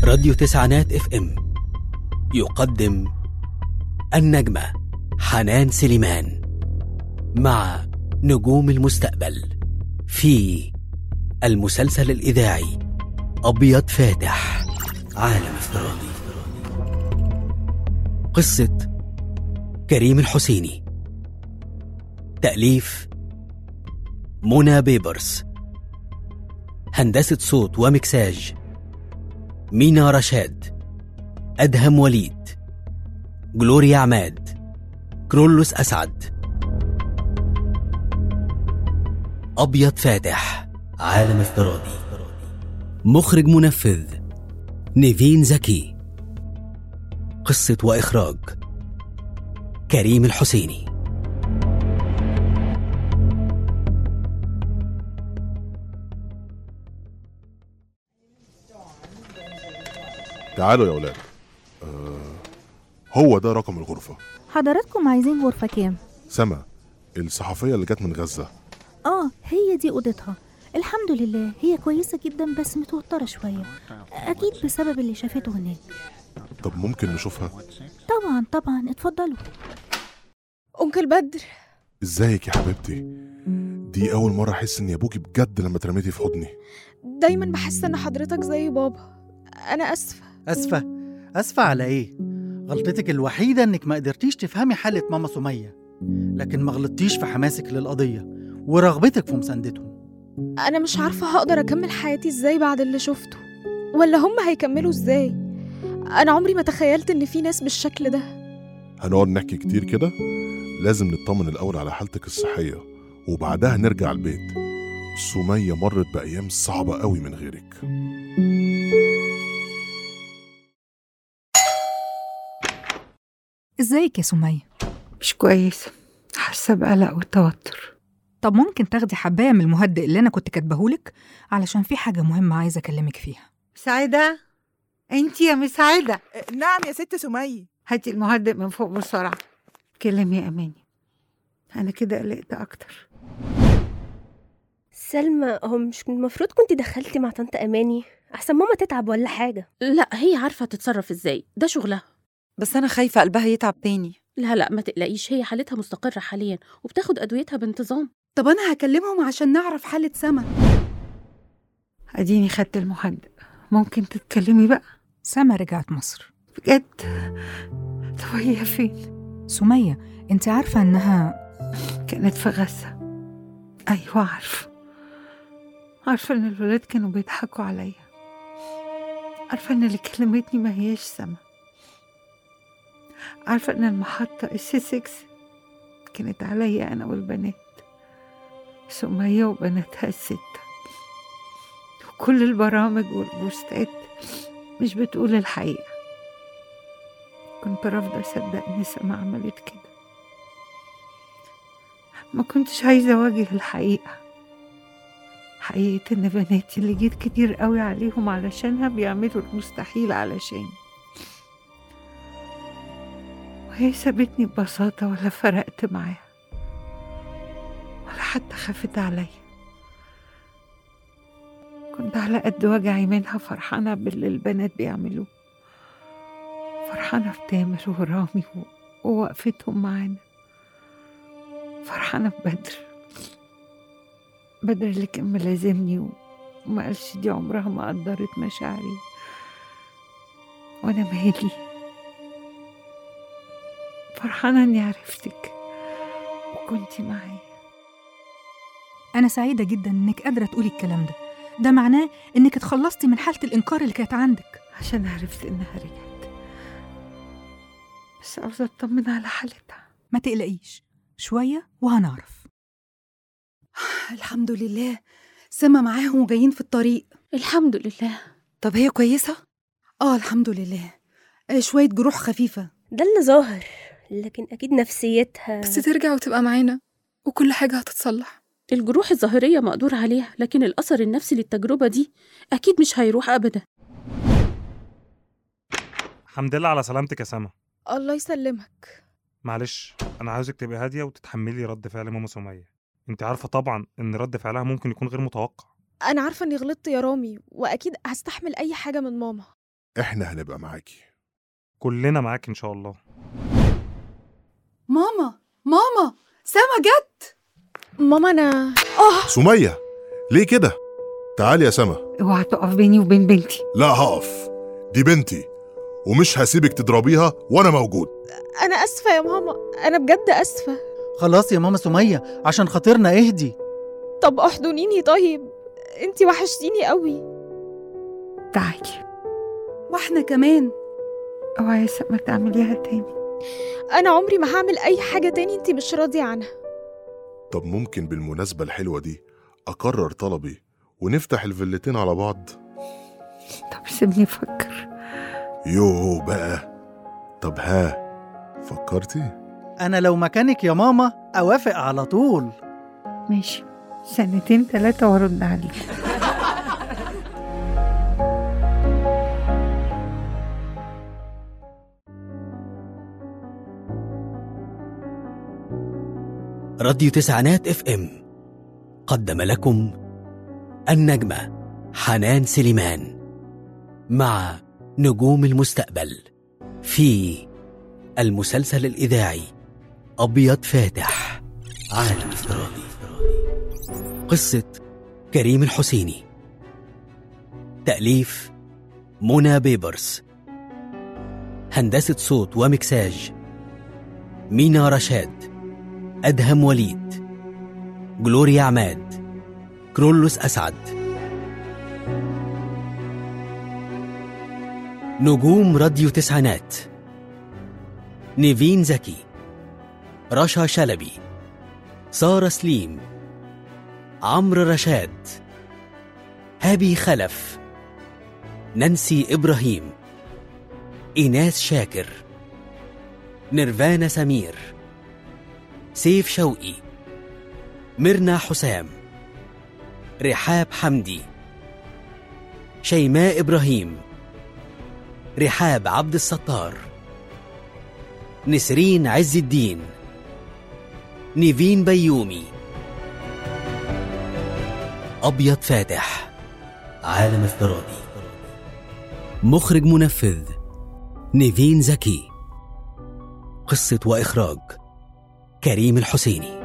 راديو تسعينات اف ام يقدم النجمة حنان سليمان مع نجوم المستقبل في المسلسل الإذاعي أبيض فاتح عالم افتراضي قصة كريم الحسيني تأليف منى بيبرس هندسة صوت ومكساج مينا رشاد أدهم وليد جلوريا عماد كرولوس أسعد أبيض فاتح عالم افتراضي مخرج منفذ نيفين زكي قصة وإخراج كريم الحسيني تعالوا يا ولاد آه هو ده رقم الغرفة حضراتكم عايزين غرفة كام؟ سما الصحفية اللي جت من غزة اه هي دي اوضتها الحمد لله هي كويسة جدا بس متوترة شوية أكيد بسبب اللي شافته هناك طب ممكن نشوفها طبعا طبعا اتفضلوا أنكل بدر ازيك يا حبيبتي دي أول مرة أحس إني أبوكي بجد لما اترميتي في حضني دايما بحس إن حضرتك زي بابا أنا أسفة أسفة أسفة على إيه؟ غلطتك الوحيدة إنك ما قدرتيش تفهمي حالة ماما سمية لكن ما غلطتيش في حماسك للقضية ورغبتك في مساندتهم أنا مش عارفة هقدر أكمل حياتي إزاي بعد اللي شفته ولا هم هيكملوا إزاي أنا عمري ما تخيلت إن في ناس بالشكل ده هنقعد نحكي كتير كده لازم نطمن الأول على حالتك الصحية وبعدها نرجع البيت سمية مرت بأيام صعبة قوي من غيرك ازيك يا سمية؟ مش كويسة حاسة بقلق وتوتر طب ممكن تاخدي حباية من المهدئ اللي أنا كنت كاتبهولك علشان في حاجة مهمة عايزة أكلمك فيها مساعدة انتي يا مساعدة نعم يا ست سمية هاتي المهدئ من فوق بسرعة كلمي يا أماني أنا كده قلقت أكتر سلمى هو مش المفروض كنت دخلتي مع طنط اماني احسن ماما تتعب ولا حاجه لا هي عارفة تتصرف ازاي ده شغلها بس أنا خايفة قلبها يتعب تاني لا لا ما تقلقيش هي حالتها مستقرة حاليا وبتاخد أدويتها بانتظام طب أنا هكلمهم عشان نعرف حالة سما أديني خدت المهدئ ممكن تتكلمي بقى سما رجعت مصر بجد طب هي فين سمية انت عارفة إنها كانت في غزة أيوة عارفة عارفة إن الولاد كانوا بيضحكوا عليا عارفة إن اللي كلمتني ما هياش سما عارفة إن المحطة السي 6 كانت عليا أنا والبنات سمية وبناتها الستة وكل البرامج والبوستات مش بتقول الحقيقة كنت رافضة أصدق إن سما عملت كده ما كنتش عايزة أواجه الحقيقة حقيقة إن بناتي اللي جيت كتير قوي عليهم علشانها بيعملوا المستحيل علشاني وهي سابتني ببساطة ولا فرقت معاها ولا حتى خافت عليا كنت على قد وجعي منها فرحانة باللي البنات بيعملوه فرحانة بتامر ورامي و- ووقفتهم معانا فرحانة ببدر بدر اللي كان ملازمني و- وما قالش دي عمرها ما قدرت مشاعري وانا مالي فرحانة اني عرفتك وكنتي معايا أنا سعيدة جدا إنك قادرة تقولي الكلام ده ده معناه إنك اتخلصتي من حالة الإنكار اللي كانت عندك عشان عرفت انها رجعت بس عاوزة اطمن على حالتها ما تقلقيش شوية وهنعرف الحمد لله سما معاهم وجايين في الطريق الحمد لله طب هي كويسة؟ آه الحمد لله آه شوية جروح خفيفة ده اللي ظاهر لكن اكيد نفسيتها بس ترجع وتبقى معانا وكل حاجة هتتصلح الجروح الظاهرية مقدور عليها لكن الأثر النفسي للتجربة دي أكيد مش هيروح أبدا الحمد لله على سلامتك يا سما الله يسلمك معلش انا عاوزك تبقي هاديه وتتحملي رد فعل ماما سميه انت عارفه طبعا ان رد فعلها ممكن يكون غير متوقع أنا عارفة إني غلطت يا رامي وأكيد هستحمل أي حاجة من ماما احنا هنبقى معاكي كلنا معاك ان شاء الله ماما ماما سما جت ماما انا اه سمية ليه كده تعالي يا سما اوعى تقف بيني وبين بنتي لا هقف دي بنتي ومش هسيبك تضربيها وانا موجود انا اسفه يا ماما انا بجد اسفه خلاص يا ماما سمية عشان خاطرنا اهدي طب احضنيني طيب انتي وحشتيني قوي تعالي واحنا كمان اوعي يا سما تعمليها تاني انا عمري ما هعمل اي حاجه تاني انتي مش راضيه عنها طب ممكن بالمناسبة الحلوة دي أكرر طلبي ونفتح الفيلتين على بعض طب سيبني افكر يوه بقى طب ها فكرتي؟ انا لو مكانك يا ماما اوافق على طول ماشي سنتين تلاتة وارد عليك راديو تسعينات اف ام قدم لكم النجمة حنان سليمان مع نجوم المستقبل في المسلسل الإذاعي أبيض فاتح عالم افتراضي قصة كريم الحسيني تأليف منى بيبرس هندسة صوت ومكساج مينا رشاد أدهم وليد جلوريا عماد كرولوس أسعد نجوم راديو تسعينات نيفين زكي رشا شلبي سارة سليم عمرو رشاد هابي خلف نانسي إبراهيم إيناس شاكر نيرفانا سمير سيف شوقي ميرنا حسام رحاب حمدي شيماء إبراهيم رحاب عبد الستار نسرين عز الدين نيفين بيومي أبيض فاتح عالم افتراضي مخرج منفذ نيفين زكي قصة وإخراج كريم الحسيني